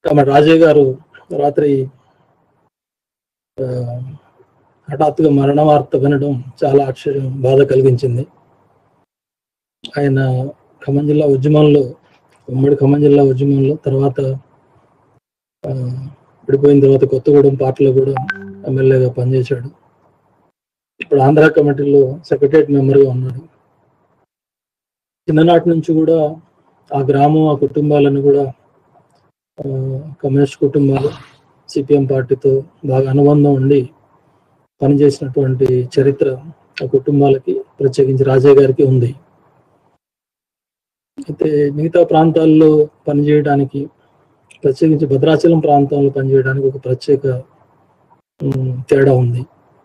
కాబట్టి రాజయ్య గారు రాత్రి ఆ, హఠాత్తుగా మరణ వార్త వినడం చాలా ఆశ్చర్యం బాధ కలిగించింది ఆయన ఖమ్మం జిల్లా ఉద్యమంలో ఉమ్మడి ఖమ్మం జిల్లా ఉద్యమంలో తర్వాత ఆ, విడిపోయిన తర్వాత కొత్తగూడెం పార్టీలో కూడా ఎమ్మెల్యేగా పనిచేశాడు ఇప్పుడు ఆంధ్ర కమిటీలో సెక్రటరియట్ మెంబర్గా ఉన్నాడు చిన్ననాటి నుంచి కూడా ఆ గ్రామం ఆ కుటుంబాలను కూడా ఆ, కమ్యూనిస్ట్ కుటుంబాలు సిపిఎం పార్టీతో బాగా అనుబంధం ఉండి పనిచేసినటువంటి చరిత్ర ఆ కుటుంబాలకి ప్రత్యేకించి రాజయ్య గారికి ఉంది అయితే మిగతా ప్రాంతాల్లో పనిచేయడానికి ప్రత్యేకించి భద్రాచలం ప్రాంతంలో పనిచేయడానికి ఒక ప్రత్యేక ఉమ్, తేడా ఉంది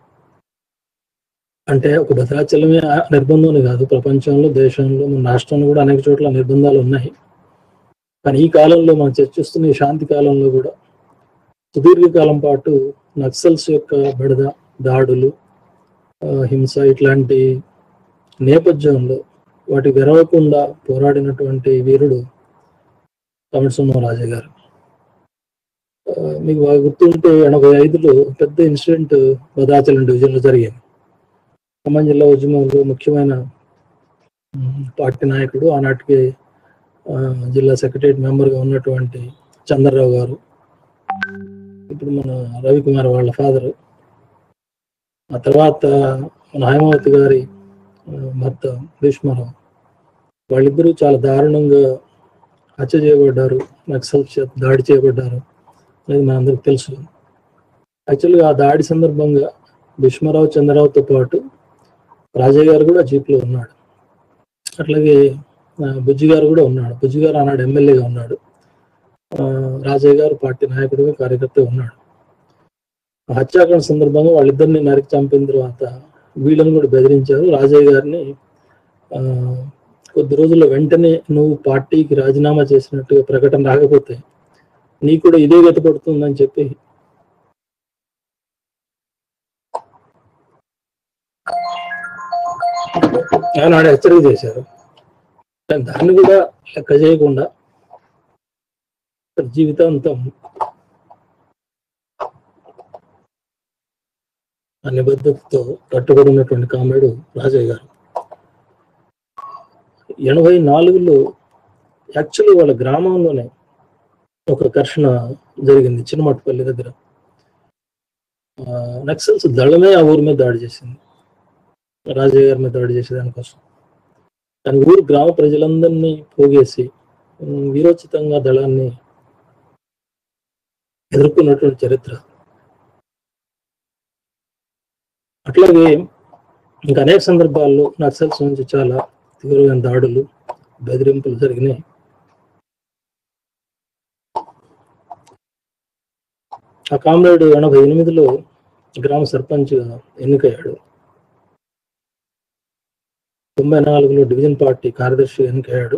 అంటే ఒక భద్రాచలమే ఆ నిర్బంధం అని కాదు ప్రపంచంలో దేశంలో మన రాష్ట్రంలో కూడా అనేక చోట్ల నిర్బంధాలు ఉన్నాయి కానీ ఈ కాలంలో మనం చర్చిస్తున్న ఈ శాంతి కాలంలో కూడా సుదీర్ఘకాలం పాటు నక్సల్స్ యొక్క బెడద దాడులు ఆ, హింస ఇట్లాంటి నేపథ్యంలో వాటి విరవకుండా పోరాడినటువంటి వీరుడు కమిట్సున్న రాజా గారు ఆ, మీకు బాగా గుర్తుంటే ఎనభై ఐదులో పెద్ద ఇన్సిడెంట్ భద్రాచలం డివిజన్లో జరిగింది ఖమ్మం జిల్లా ఉద్యమంలో ముఖ్యమైన ఉమ్, పార్టీ నాయకుడు ఆనాటికి ఆ, జిల్లా సెక్రటరియట్ మెంబర్గా ఉన్నటువంటి చంద్రరావు గారు ఇప్పుడు మన రవికుమార్ వాళ్ళ ఫాదర్ ఆ తర్వాత మన హైమావతి గారి ఆ, భర్త భీష్మరావు వాళ్ళిద్దరూ చాలా దారుణంగా హత్య చేయబడ్డారు నక్సల్ చేత దాడి చేయబడ్డారు అనేది మనందరికి తెలుసు యాక్చువల్గా ఆ దాడి సందర్భంగా భీష్మరావు చంద్రరావుతో పాటు రాజయ్య గారు కూడా జీప్లో ఉన్నాడు అట్లాగే ఆ, బుజ్జి గారు కూడా ఉన్నాడు బుజ్జి గారు ఆనాడు ఎమ్మెల్యేగా ఉన్నాడు ఆ, రాజయ్య గారు పార్టీ నాయకుడిగా కార్యకర్త ఉన్నాడు ఆ హత్యాకాండ సందర్భంగా వాళ్ళిద్దరిని నరికి చంపిన తర్వాత వీళ్ళని కూడా బెదిరించారు రాజయ్య గారిని ఆ, కొద్ది రోజుల్లో వెంటనే నువ్వు పార్టీకి రాజీనామా చేసినట్టుగా ప్రకటన రాకపోతే నీకు కూడా ఇదే గతి పడుతుందని చెప్పి ఆనాడు హెచ్చరిక చేశారు కానీ దాన్ని కూడా లెక్క చేయకుండా జీవితాంతం ఆ నిబద్ధతతో కట్టుబడి ఉన్నటువంటి కామ్రేడు రాజయ్య గారు ఎనభై నాలుగులో యాక్చువల్లీ వాళ్ళ గ్రామంలోనే ఒక ఘర్షణ జరిగింది చిన్నమట్టుపల్లి దగ్గర ఆ, నక్సల్స్ దళమే ఆ ఊరి మీద దాడి చేసింది రాజయ్య గారి మీద దాడి చేసే దానికోసం కానీ ఊరు గ్రామ ప్రజలందరినీ పోగేసి ఉమ్, వీరోచితంగా దళాన్ని ఎదుర్కొన్నటువంటి చరిత్ర అట్లాగే ఇంకా అనేక సందర్భాల్లో నక్సల్స్ నుంచి చాలా తీవ్రమైన దాడులు బెదిరింపులు జరిగినాయి ఆ కామ్రేడ్ ఎనభై ఎనిమిదిలో గ్రామ సర్పంచ్గా ఎన్నికయ్యాడు తొంభై నాలుగులో డివిజన్ పార్టీ కార్యదర్శి ఎన్నికయ్యాడు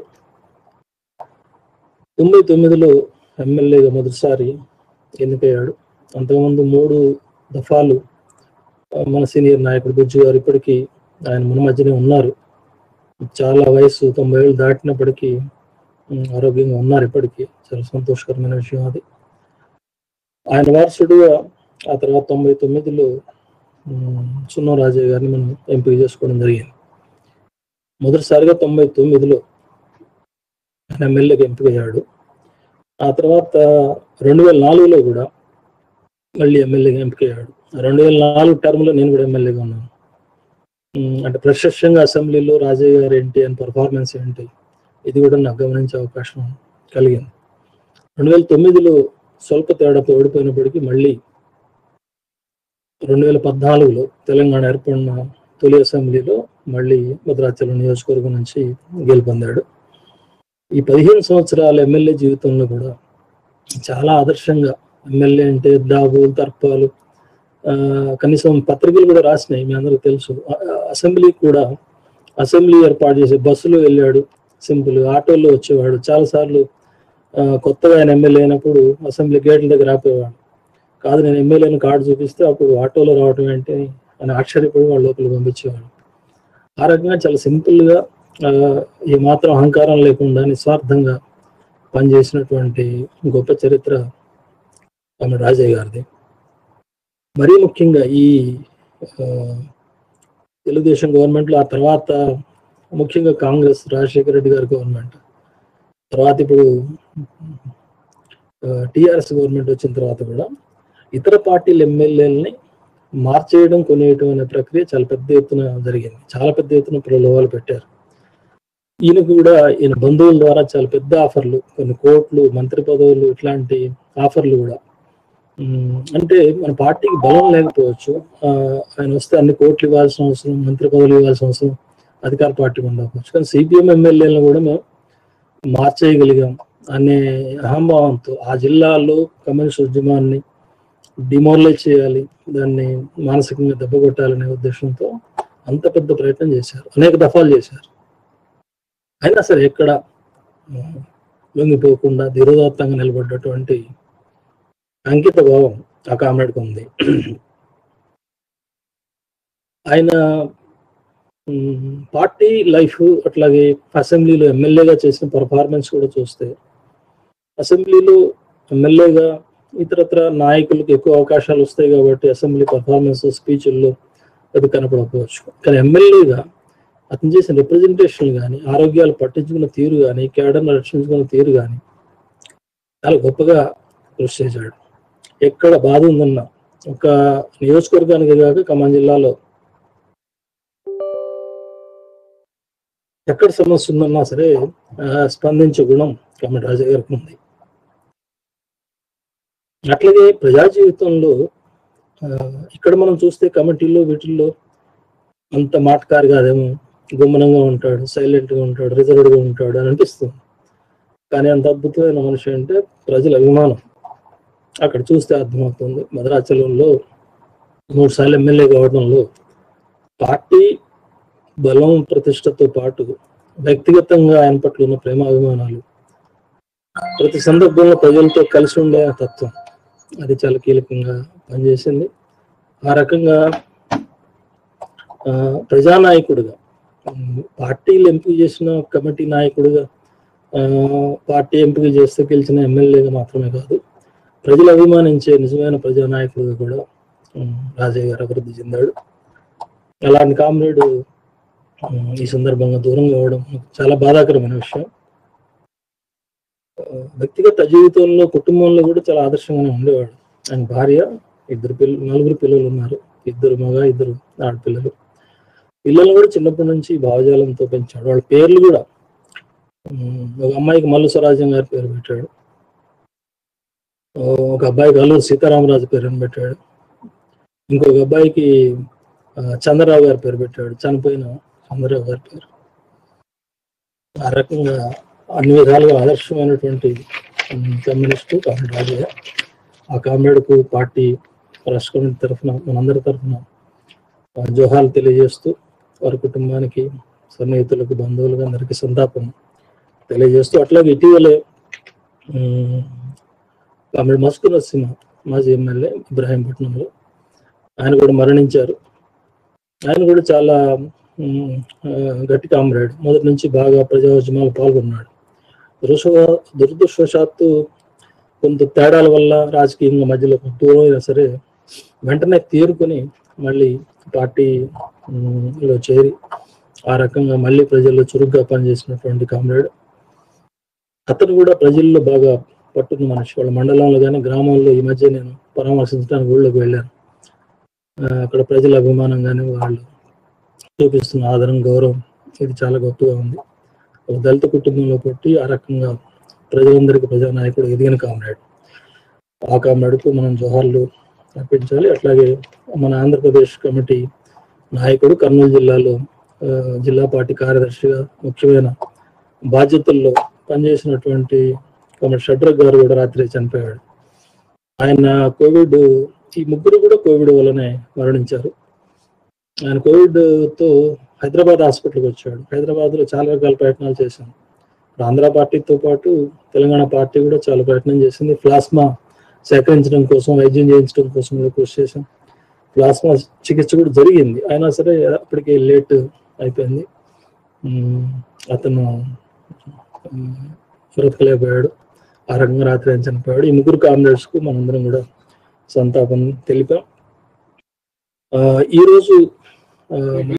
తొంభై తొమ్మిదిలో ఎమ్మెల్యేగా మొదటిసారి ఎన్నికయ్యాడు అంతకుముందు మూడు దఫాలు ఆ, మన సీనియర్ నాయకుడు బుజ్జు గారు ఇప్పటికీ ఆయన మన మధ్యనే ఉన్నారు చాలా వయసు తొంభై ఏళ్ళు దాటినప్పటికీ ఉమ్, ఆరోగ్యంగా ఉన్నారు ఇప్పటికీ చాలా సంతోషకరమైన విషయం అది ఆయన వారసుడుగా ఆ తర్వాత తొంభై తొమ్మిదిలో ఉమ్, సున్నం రాజయ్య గారిని మనం ఎంపిక చేసుకోవడం జరిగింది మొదటిసారిగా తొంభై తొమ్మిదిలో ఆయన ఎమ్మెల్యేగా ఎంపికయ్యాడు ఆ తర్వాత రెండు వేల నాలుగులో కూడా మళ్ళీ ఎమ్మెల్యేగా ఎంపికయ్యాడు రెండు వేల నాలుగు టర్మ్లో నేను కూడా ఎమ్మెల్యేగా ఉన్నాను ఉమ్, అంటే ప్రత్యక్షంగా అసెంబ్లీలో రాజయ్య గారు ఏంటి అని పర్ఫార్మెన్స్ ఏంటి ఇది కూడా నాకు గమనించే అవకాశం కలిగింది రెండు వేల తొమ్మిదిలో స్వల్ప తేడాతో ఓడిపోయినప్పటికీ మళ్ళీ రెండు వేల పద్నాలుగులో తెలంగాణ ఏర్పడిన తొలి అసెంబ్లీలో మళ్ళీ భద్రాచలం నియోజకవర్గం నుంచి గెలుపొందాడు ఈ పదిహేను సంవత్సరాల ఎమ్మెల్యే జీవితంలో కూడా చాలా ఆదర్శంగా ఎమ్మెల్యే అంటే దాబులు తర్పాలు ఆ, కనీసం పత్రికలు కూడా రాసినాయి మీ అందరికీ తెలుసు ఆ, ఆ, అసెంబ్లీ కూడా అసెంబ్లీ ఏర్పాటు చేసే బస్సులో వెళ్ళాడు సింపుల్ ఆటోలో వచ్చేవాడు చాలాసార్లు ఆ, కొత్తగా ఆయన ఎమ్మెల్యే అయినప్పుడు అసెంబ్లీ గేట్ల దగ్గర ఆపేవాడు కాదు నేను ఎమ్మెల్యేని కార్డు చూపిస్తే అప్పుడు ఆటోలో రావడం ఏంటి అని ఆశ్చర్యపడి వాళ్ళ లోపల పంపించేవాడు ఆ రకంగా చాలా సింపుల్గా ఆ, ఏ మాత్రం అహంకారం లేకుండా నిస్వార్థంగా పనిచేసినటువంటి గొప్ప చరిత్ర ఆమె రాజయ్య గారిది మరీ ముఖ్యంగా ఈ ఆ, తెలుగుదేశం గవర్నమెంట్లో ఆ తర్వాత ముఖ్యంగా కాంగ్రెస్ రాజశేఖర రెడ్డి గారి గవర్నమెంట్ తర్వాత ఇప్పుడు టిఆర్ఎస్ గవర్నమెంట్ వచ్చిన తర్వాత కూడా ఇతర పార్టీల ఎమ్మెల్యేలని మార్చేయడం కొనేయడం అనే ప్రక్రియ చాలా పెద్ద ఎత్తున జరిగింది చాలా పెద్ద ఎత్తున ప్రలోభాలు పెట్టారు ఈయన కూడా ఈయన బంధువుల ద్వారా చాలా పెద్ద ఆఫర్లు కొన్ని కోట్లు మంత్రి పదవులు ఇట్లాంటి ఆఫర్లు కూడా ఉమ్, అంటే మన పార్టీకి బలం లేకపోవచ్చు ఆ, ఆయన వస్తే అన్ని కోట్లు ఇవ్వాల్సిన అవసరం మంత్రి పదవులు ఇవ్వాల్సిన అవసరం అధికార పార్టీకి ఉండకపోవచ్చు కానీ సిపిఎం ఎమ్మెల్యేలను కూడా మేము మార్చేయగలిగాం అనే అహంభావంతో ఆ జిల్లాలో కమ్యూనిస్ట్ ఉద్యమాన్ని డిమోరలైజ్ చేయాలి దాన్ని మానసికంగా దెబ్బ కొట్టాలనే ఉద్దేశంతో అంత పెద్ద ప్రయత్నం చేశారు అనేక దఫాలు చేశారు అయినా సరే ఎక్కడ ఆ, లొంగిపోకుండా ధీరోదాత్తంగా నిలబడ్డటువంటి అంకిత భావం ఆ కామ్రేడ్కి ఉంది ఆయన ఉమ్, పార్టీ లైఫ్ అట్లాగే అసెంబ్లీలో ఎమ్మెల్యేగా చేసిన పర్ఫార్మెన్స్ కూడా చూస్తే అసెంబ్లీలో ఎమ్మెల్యేగా ఇతరత్ర నాయకులకు ఎక్కువ అవకాశాలు వస్తాయి కాబట్టి అసెంబ్లీ పర్ఫార్మెన్స్ స్పీచ్ల్లో అది కనపడకపోవచ్చు కానీ ఎమ్మెల్యేగా అతను చేసిన రిప్రజెంటేషన్ కానీ ఆరోగ్యాలు పట్టించుకున్న తీరు కానీ కేడర్ను రక్షించుకున్న తీరు కానీ చాలా గొప్పగా కృషి చేశాడు ఎక్కడ బాధ ఉందన్నా ఒక నియోజకవర్గానికి కాక ఖమ్మం జిల్లాలో ఎక్కడ సమస్య ఉందన్నా సరే ఆ, స్పందించే గుణం కమ్మటి రాజా గారికి ఉంది అట్లాగే ప్రజా జీవితంలో ఆ, ఇక్కడ మనం చూస్తే కమిటీల్లో వీటిల్లో అంత మాటకారి కాదేమో గుమ్మనంగా ఉంటాడు సైలెంట్ గా ఉంటాడు రిజర్వ్డ్ గా ఉంటాడు అని అనిపిస్తుంది కానీ అంత అద్భుతమైన మనిషి అంటే ప్రజల అభిమానం అక్కడ చూస్తే అర్థమవుతుంది భద్రాచలంలో మూడు సార్లు ఎమ్మెల్యే కావడంలో పార్టీ బలం ప్రతిష్టతో పాటు వ్యక్తిగతంగా ఆయన పట్ల ఉన్న ప్రేమ అభిమానాలు ప్రతి సందర్భంలో ప్రజలతో కలిసి ఉండే ఆ తత్వం అది చాలా కీలకంగా పనిచేసింది ఆ రకంగా ఆ, ప్రజానాయకుడిగా ఉమ్, పార్టీలు ఎంపిక చేసిన కమిటీ నాయకుడిగా ఆ, పార్టీ ఎంపిక చేస్తే గెలిచిన ఎమ్మెల్యేగా మాత్రమే కాదు ప్రజలు అభిమానించే నిజమైన ప్రజానాయకుడిగా కూడా ఉమ్, రాజయ్య గారు అభివృద్ధి చెందాడు అలాంటి కామ్రేడ్ ఉమ్, ఈ సందర్భంగా దూరంగా అవ్వడం చాలా బాధాకరమైన విషయం ఆ, వ్యక్తిగత జీవితంలో కుటుంబంలో కూడా చాలా ఆదర్శంగానే ఉండేవాడు ఆయన భార్య ఇద్దరు పిల్లలు నలుగురు పిల్లలు ఉన్నారు ఇద్దరు మగ ఇద్దరు ఆడపిల్లలు పిల్లలు కూడా చిన్నప్పటి నుంచి భావజాలంతో పెంచాడు వాళ్ళ పేర్లు కూడా ఉమ్, ఒక అమ్మాయికి మల్లు స్వరాజ్యం గారి పేరు పెట్టాడు ఓ, ఒక అబ్బాయికి అల్లూరు సీతారామరాజు పేరు అని పెట్టాడు ఇంకొక అబ్బాయికి ఆ, చంద్రరావు గారి పేరు పెట్టాడు చనిపోయిన చంద్రరావు గారి పేరు ఆ రకంగా అన్ని విధాలుగా ఆదర్శమైనటువంటి ఉమ్, కమ్యూనిస్టు కామ్రేడ్ రాజయ్య ఆ కామ్రేడ్కు పార్టీ రాష్ట్ర కమిటీ తరఫున మనందరి తరఫున ఆ, జోహాలు తెలియజేస్తూ వారి కుటుంబానికి సన్నిహితులకు బంధువులకు అందరికీ సంతాపం తెలియజేస్తూ అట్లాగే ఇటీవలే ఉమ్, కామ్రేడ్ మస్కు నరసింహ మాజీ ఎమ్మెల్యే ఇబ్రాహీంపట్నంలో ఆయన కూడా మరణించారు ఆయన కూడా చాలా ఉమ్, ఆ, గట్టి కామ్రేడ్ మొదటి నుంచి బాగా ప్రజా ఉద్యమాలు పాల్గొన్నాడు దురదృష్ట దురదృష్టవశాత్తు కొంత తేడాల వల్ల రాజకీయంగా మధ్యలో దూరం అయినా సరే వెంటనే తేరుకొని మళ్ళీ పార్టీ ఉమ్, లో చేరి ఆ రకంగా మళ్ళీ ప్రజల్లో చురుగ్గా పనిచేసినటువంటి కామ్రేడ్ అతను కూడా ప్రజల్లో బాగా పట్టున్న మనిషి వాళ్ళ మండలంలో కానీ గ్రామంలో ఈ మధ్య నేను పరామర్శించడానికి ఊళ్ళోకి వెళ్ళాను ఆ, అక్కడ ప్రజల అభిమానం కానీ వాళ్ళు చూపిస్తున్న ఆదరణ గౌరవం ఇది చాలా గొప్పగా ఉంది ఒక దళిత కుటుంబంలో పుట్టి ఆ రకంగా ప్రజలందరికీ ప్రజానాయకుడు ఎదిగిన కామ్రేడ్ ఆ కామ్రేడ్కు మనం జోహార్లు అర్పించాలి అట్లాగే మన ఆంధ్రప్రదేశ్ కమిటీ నాయకుడు కర్నూలు జిల్లాలో ఆ, జిల్లా పార్టీ కార్యదర్శిగా ముఖ్యమైన బాధ్యతల్లో పనిచేసినటువంటి కమిటీ షడ్రక్ గారు కూడా రాత్రి చనిపోయాడు ఆయన కోవిడ్ ఈ ముగ్గురు కూడా కోవిడ్ వల్లనే మరణించారు ఆయన కోవిడ్ తో హైదరాబాద్ హాస్పిటల్కి వచ్చాడు హైదరాబాద్ లో చాలా రకాల ప్రయత్నాలు చేశాం ఆంధ్ర పార్టీతో పాటు తెలంగాణ పార్టీ కూడా చాలా ప్రయత్నం చేసింది ప్లాస్మా సేకరించడం కోసం వైద్యం చేయించడం కోసం కూడా కృషి చేశాం ప్లాస్మా చికిత్స కూడా జరిగింది అయినా సరే అప్పటికి లేట్ అయిపోయింది ఉమ్, అతను ఉమ్, బ్రతకలేకపోయాడు ఆ రకంగా రాత్రి ఆయన చనిపోయాడు ఈ ముగ్గురు కామ్రేడ్స్ కు మనందరం కూడా సంతాపం తెలిపాం ఆ, ఈ రోజు ఆ,